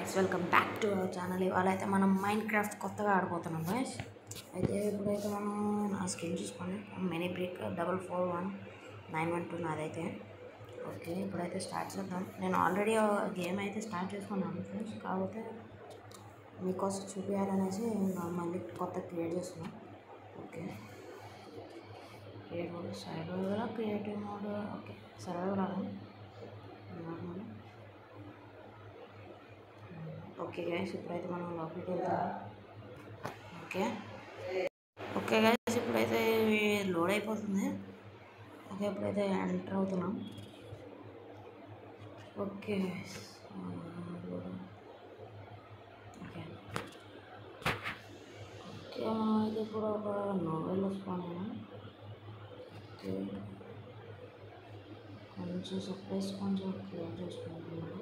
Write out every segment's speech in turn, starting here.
Guys welcome back to our channel ఇవాళ అయితే మనం మైండ్ క్రాఫ్ట్ కొత్తగా ఆడిపోతున్నాం గైస్ అయితే ఇప్పుడైతే మనం నా స్కిల్ చూసుకోండి mini brick double four one nine one two నాదైతే ఓకే ఇప్పుడైతే స్టార్ట్ చేద్దాం నేను ఆల్రెడీ గేమ్ అయితే స్టార్ట్ చేసుకున్నాను ఫ్రెండ్స్ కాకపోతే మీకోసం చూపించాలనేసి ఇంకా మళ్ళీ కొత్త క్రియేట్ చేస్తున్నాం okay create mode survival creative mode okay survival రాదు నార్మల్ ఓకే గైస్ ఇప్పుడైతే మనం లోపలికి వెళ్తాం ఓకే ఓకే గైస్ ఇప్పుడైతే లోడ్ అయిపోతుంది ఓకే ఇప్పుడైతే ఎంటర్ అవుతున్నాం ఓకే గైస్ ఓకే ఓకే మనం అయితే ఇప్పుడు ఒక నోవెల్ వస్తున్నాము ఓకే కొంచెం సర్ప్రైజ్ కొంచెం క్రియేట్ చేసుకుంటున్నాను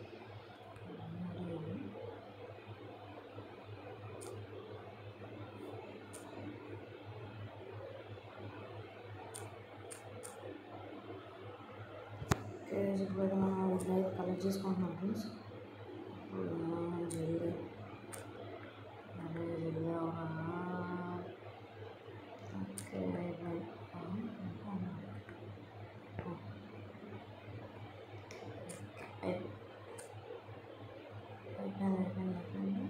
ఓకే ఇప్పుడైతే మనం వీటిని అయితే కలెక్ట్ చేసుకుంటున్నాం ఫ్రెండ్స్ ఇప్పుడు మనం జల్దీ అదే జల్దీ అవరా ఓకే అయిపోయింది. అయిపోయింది అయిపోయింది అయిపోయింది అయిపోయింది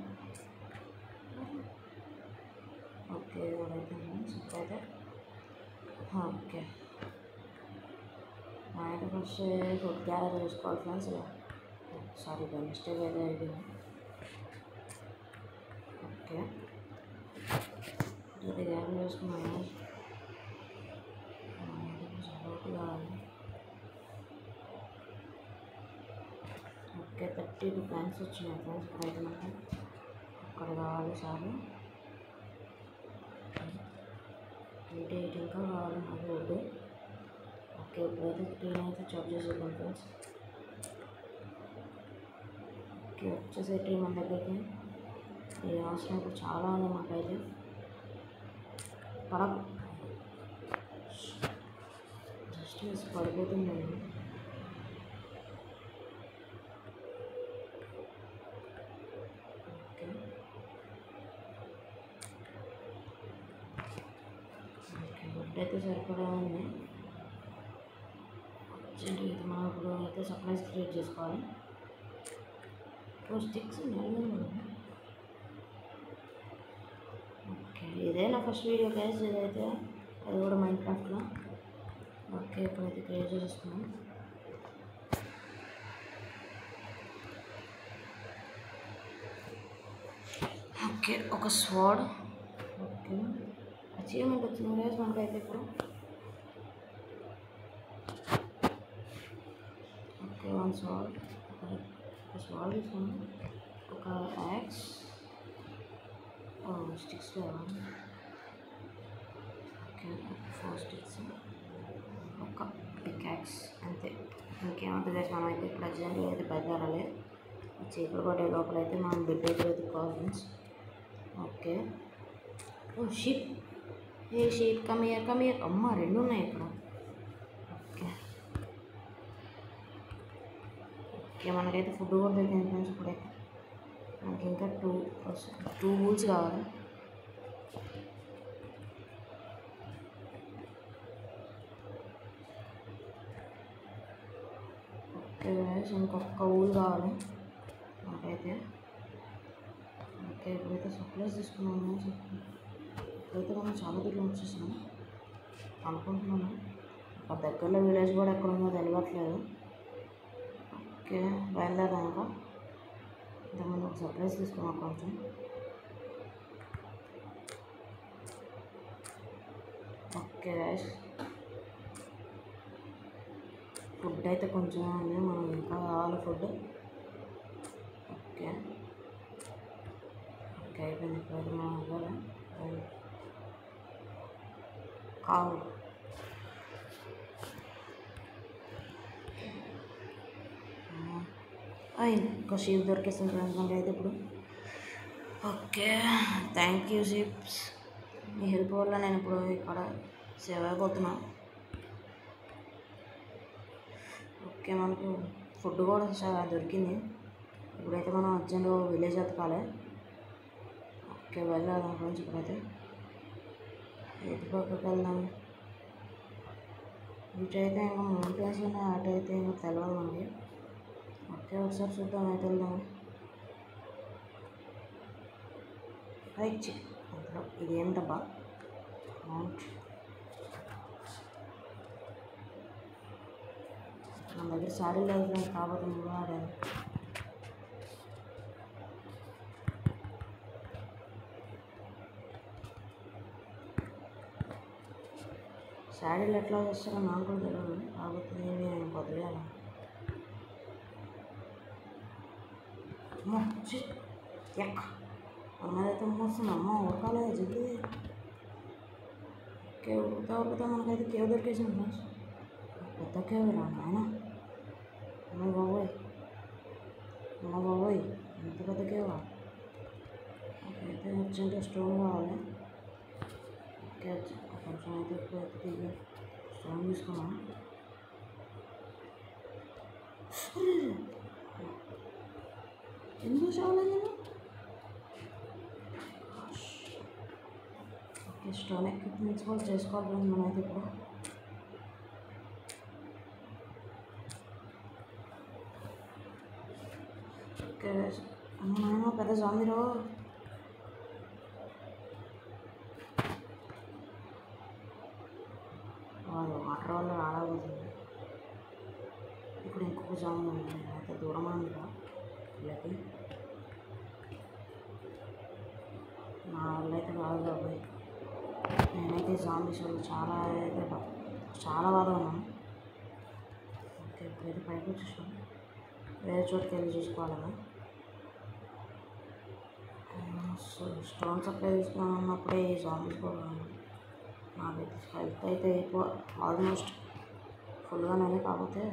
ఓకే ఇప్పుడైతే ఫ్రెండ్స్ ఇప్పుడైతే ఓకే మా ఇంటికి వస్తే ఫుడ్ గ్యాదర్ చేసుకోవాలి ఫ్రెండ్స్ సారీ బై మిస్టేక్ అయితే అయిపోయింది ఓకే ఇది గ్యాదర్ చేసుకున్నాను సపోర్ట్ కావాలి ఓకే థర్టీ టూ ప్లాన్స్ వచ్చినాయి ఫ్రెండ్స్ ఇప్పుడైతే మనకి అక్కడ కావాలి సార్ ఎయిట్ ఎయిట్ ఇంకా కావాలి నాకు వద్దు ఓకే ఇప్పుడైతే టీన్ అయితే చాప్ చేసేద్దాం ఫ్రెండ్స్ ఓకే వచ్చేసే టీ మన దగ్గరికి ఇది అవసరం ఇప్పుడు చాలా ఉంది మాకైతే పడక జస్ట్ మిస్ పడిపోతుంది ఓకే ఓకే గుడ్ అయితే సరిపడా ఉంది అర్జెంట్ అయితే మనం ఇప్పుడు అయితే సప్లైస్ క్రియేట్ చేసుకోవాలి టూ స్టిక్స్ ఓకే ఇదే నా ఫస్ట్ వీడియో గైస్ ఇదైతే అది కూడా మైండ్ క్రాఫ్ట్లో ఓకే ఇప్పుడైతే క్రియేట్ చేసేస్తున్నాం ఓకే ఒక స్వాడ్ ఓకే అచీవ్మెంట్ వచ్చింది గైస్ మనకైతే ఇప్పుడు ఓకే వన్ సాల్ట్ ఒక సాల్ట్ తీసుకున్నాం ఒక యాక్స్ స్టిక్స్ కావాలి ఓకే ఫోర్ స్టిక్స్ ఒక పిక్ యాక్స్ అంతే ఇంకేమంటుంది guys, మనం అయితే ఇప్పుడు అర్జెంట్గా అయితే బయలుదేరాలి చీకలు పడే లోపల అయితే మనం బిడ్ అయితే వెతుక్కోవాలి friends okay oh sheep a sheep come here come here అమ్మ రెండు ఉన్నాయి ఇక్కడ ఓకే ఓకే మనకైతే ఫుడ్ కూడా దొరికింది ఫ్రెండ్స్ ఇప్పుడే మనకి ఇంకా టూ టూ వూల్స్ కావాలి ఓకే guys, ఇంకొక ఊల్ కావాలి నాకైతే ఓకే ఇప్పుడైతే సప్లైస్ తీసుకున్నాము ఇప్పుడైతే మనం చాలా దూరం వచ్చేసాం అనుకుంటున్నాను ఆ దగ్గరలో విలేజ్ కూడా ఎక్కడ ఉందో తెలియట్లేదు ఓకే బయలుదేరాం ఇంకా ఇంతకుముందు ఒక సర్ప్రైజ్ తీసుకున్నాం కొంచెం ఓకే రైస్ ఫుడ్ అయితే కొంచెం ఉంది మనం ఇంకా కావాలి ఫుడ్ ఓకే ఓకే అయిపోయింది ఇప్పుడైతే మనం ఇవ్వాలి కావు అయింది ఇంకో షీప్ దొరికేస్తుంది ఫ్రెండ్స్ మనకి అయితే ఇప్పుడు ఓకే థ్యాంక్ యూ షీప్స్ మీ హెల్ప్ వల్ల నేను ఇప్పుడు ఇక్కడ సేవ్ అయిపోతున్నా ఓకే మనకు ఫుడ్ కూడా చాలా దొరికింది ఇప్పుడైతే మనం అర్జెంట్ విలేజ్ ఎతకాలి ఓకే వెళ్ళాలి ఫ్రెండ్స్ ఇప్పుడైతే ఎటు పక్కకి వెళ్దాం ఇటు అయితే ఇంకా మౌంటైన్స్ ఉన్నాయి అటు అయితే ఇంకా తెలియదు మనకి ఓకే ఒకసారి చూద్దాం అయితే వెళ్దాం రైట్ అందులో ఇది ఏంటబ్బా మౌంట్ మన దగ్గర సారీ లేదు ఫ్రెండ్స్ కాబట్టి మూడు ఆడాలి శాడీలు ఎట్లా చేస్తారో నాకు కూడా తెలియదు కాకపోతే నేను ఆయన వదిలేయాలి అమ్మో shit. ఎక్క మన మీద అయితే మోస్తుంది అమ్మ ఉరకాలేదు జల్దీ కేవ్ ఉరుకుతా ఉరుకుతా మనకైతే కేవ్ దొరికేసింది ఫ్రెండ్స్ పెద్ద కేవ్ రా నాయన అమ్మ బాబోయ్ అమ్మ బాబోయ్ ఎంత పెద్ద కేవా ఓకే అయితే అర్జెంట్ స్టోన్ కావాలి ఓకే వచ్చి కొంచెం అయితే ఎక్కువ అయితే దిగి స్టోన్ తీసుకున్నాం ఎందుకు చావలేదు నేను ఓకే స్టోన్ ఎక్విప్మెంట్స్ కూడా చేసుకోవాలి మనం అయితే ఇప్పుడు ఓకే అమ్మ నాయన పెద్ద జామీరో వాళ్ళు వాటర్ వల్ల రాడబోతుంది ఇప్పుడు ఇంకొక జాము ఉంది అయితే దూరం ఉందిరా వీళ్ళకి నా వల్ల అయితే కాదు బాబాయ్ నేనైతే జాంబీస్ వల్ల చాలా అయితే బా- చాలా బాధ ఉన్నాను ఓకే ఇప్పుడైతే పైకి వచ్చేసాం వేరే చోటుకి వెళ్ళి చూసుకోవాలి సో స్టోన్ సప్లై తీసుకున్నాను అన్నప్పుడే ఈ జాంబీస్ కూడా ఉన్నాయి. నాకైతే హెల్త్ అయితే ఎక్కువ ఆల్మోస్ట్ ఫుల్గానే కాకపోతే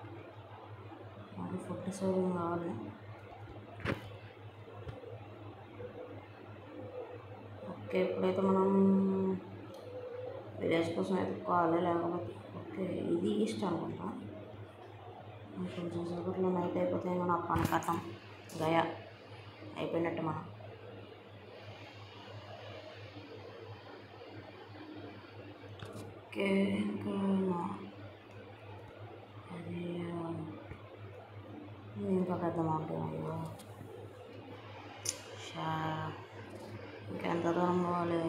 నాకు ఫుడ్ సౌకర్యం కావాలి ఓకే ఇప్పుడైతే మనం విలేజ్ కోసం ఎత్తుకోవాలి లేకపోతే ఓకే ఇది ఈస్ట్ అనుకుంటా కొంచెం సేపట్లో నైట్ అయిపోతే ఇంకా నా పని కథం గయా అయిపోయినట్టు మనం ఓకే ఇంకా అది ఆ, ఇది ఇంకా పెద్ద మౌంటైన్ అయ్యో షా ఇంకెంత దూరం పోవాలి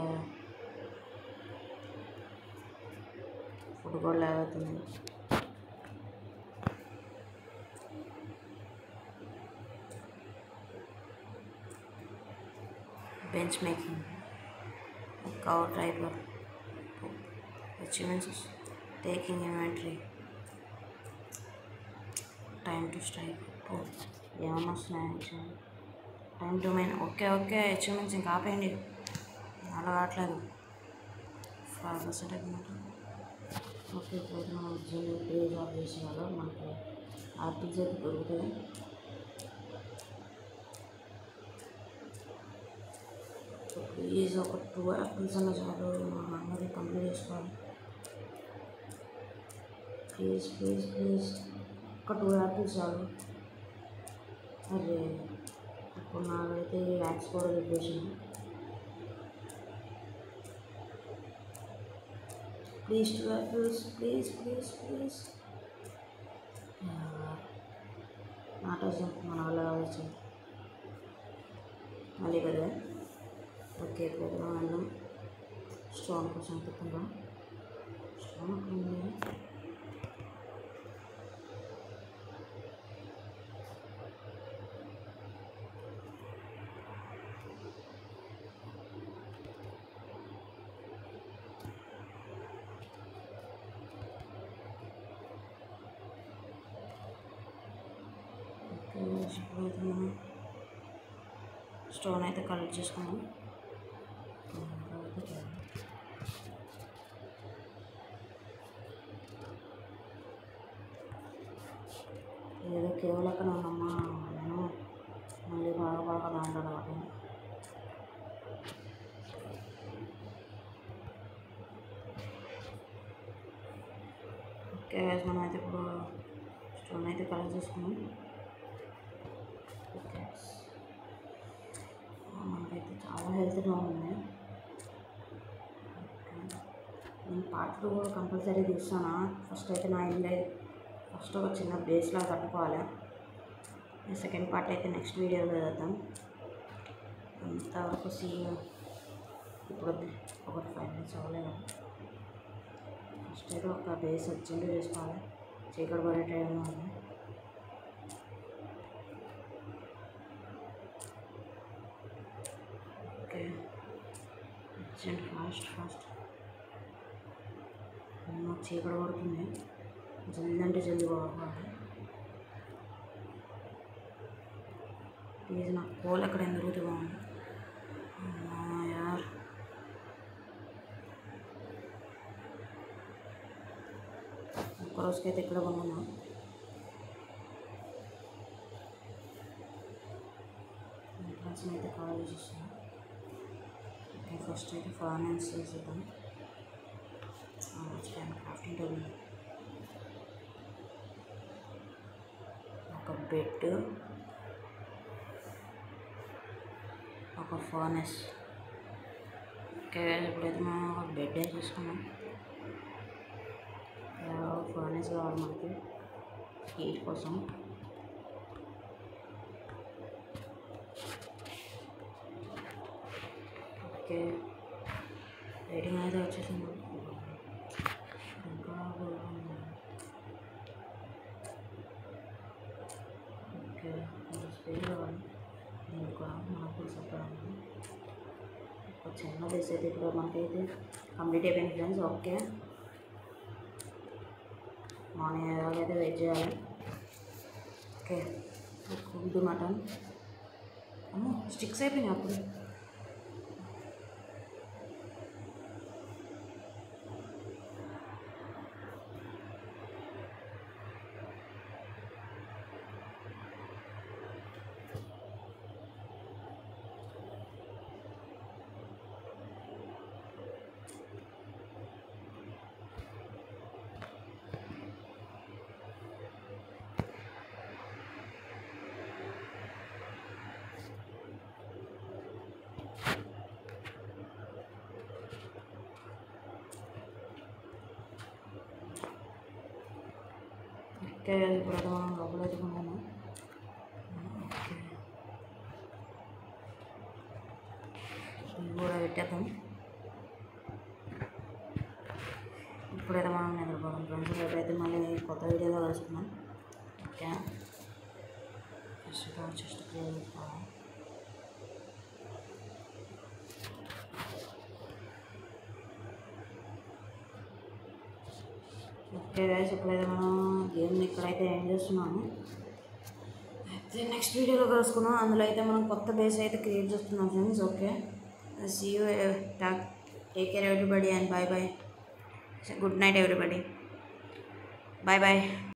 ఫుడ్ కూడా లేవుతుంది bench making cover driver achievements taking inventory time to strike ఏమన్నా వస్తున్నాయి time to mine okay okay achievements ఇంకా ఆపేయండి అలా కావట్లేదు ఫైవ్ పర్సెంట్ అయిపోయినట్టు ఓకే ఇప్పుడు మనం జిమ్ ప్లే జాబ్ చేసేవాళ్ళు మనకి ఆర్టిక్స్ అయితే దొరుకుతాయి ప్లీజ్ ఒక టూ యాపిల్స్ అన్న చాలు మా అన్నది కంప్లీట్ చేసుకోవాలి ప్లీజ్ ప్లీజ్ ప్లీజ్ ఒక టూ యాపిల్స్ చాలు అరే ఇప్పుడు నాకైతే యాక్స్ కూడా చెప్పేసింది please two apples please please please నాటేసాం మన వల్ల కావచ్చు మళ్ళీ కదా ఓకే ఇప్పుడు మనం వెళ్ళాం స్టోన్ కోసం ఎత్తుకుందాం స్టోన్ అక్కడ ఉంది ఓకే ఇప్పుడు అయితే మనం స్టోన్ అయితే కలెక్ట్ చేసుకున్నాం తర్వాత ఏదో కేవలం అక్కడ ఉన్నమ్మా నేను మళ్ళీ బాగా బాగా దాంట్లో ఒకటి ఓకే guys, మనం అయితే ఇప్పుడు స్టోన్ అయితే కలెక్ట్ చేసుకున్నాం ఓకే చాలా హెల్త్గా ఉంది నేను పార్ట్ టూ కూడా కంపల్సరీ తీస్తాను ఫస్ట్ అయితే నా ఇల్లు ఫస్ట్ ఒక చిన్న బేస్లా కట్టుకోవాలి సెకండ్ పార్ట్ అయితే నెక్స్ట్ వీడియోలో చేద్దాం అంతవరకు సీ ఇప్పుడు వద్దు. ఒక ఫైవ్ మినిట్స్ అవ్వలేదు ఫస్ట్ అయితే ఒక బేస్ వచ్చిండు చేసుకోవాలి చీకటి పడే టైంలో ఉంది ఓకే అర్జెంట్ ఫాస్ట్ ఫాస్ట్ నాకు చీకటి పడుతుంది జల్దీ అంటే జల్దీ పోవాలి ప్లీజ్ నాకు పోల్ ఎక్కడ ఎందుకు తిరుగుతూ బాగుంది అమ్మా యార్ ఒక్క రోజుకైతే ఇక్కడ కొన్నాను ఎంట్రన్స్ అయితే కాల్ చేసేసాను ఓకే ఫస్ట్ అయితే ఫైనాన్స్ చేసేద్దాం మర్చిపోయాను క్రాఫ్టింగ్ టేబుల్ ఒక బెడ్ ఒక ఫర్నెస్ ఓకే ఇప్పుడైతే మనం ఒక బెడ్ వేసేసుకున్నాం ఫర్నెస్ కావాలి మనకి హీట్ కోసం ఓకే రేటింగ్ అయితే వచ్చేసింది ఇంకా ఓకే స్పీడ్ కావాలి దీనికి కూడా మనకు కూడా సపరేట్ ఒక చిన్న బేస్ అయితే ఇప్పుడు మనకైతే కంప్లీట్ అయిపోయింది ఫ్రెండ్స్ ఓకే మార్నింగ్ ఎలాగైతే వెయిట్ చేయాలి ఓకే గుడ్డు మటన్ అమ్మో స్టిక్స్ అయిపోయినాయి అప్పుడు ఓకే ఇప్పుడు మనం లోపల ఎత్తుకున్నాము ఓకే ఇవి కూడా పెట్టేద్దాం ఇప్పుడైతే మనం నిద్రపోదాం ఫ్రెండ్స్ రేపైతే మళ్ళీ కొత్త వీడియోలో కలుసుకుందాం ఓకే ఫస్ట్ చెస్ట్ క్లియర్ చేసుకోవాలి ఓకే గైస్ ఇప్పుడైతే మనం గేమ్ని ఇక్కడైతే ఎండ్ చేస్తున్నాము అయితే నెక్స్ట్ వీడియోలో కలుసుకుందాం అందులో అయితే మనం కొత్త బేస్ అయితే క్రియేట్ చేస్తున్నాం friends okay see you take care everybody and bye bye good night everybody bye bye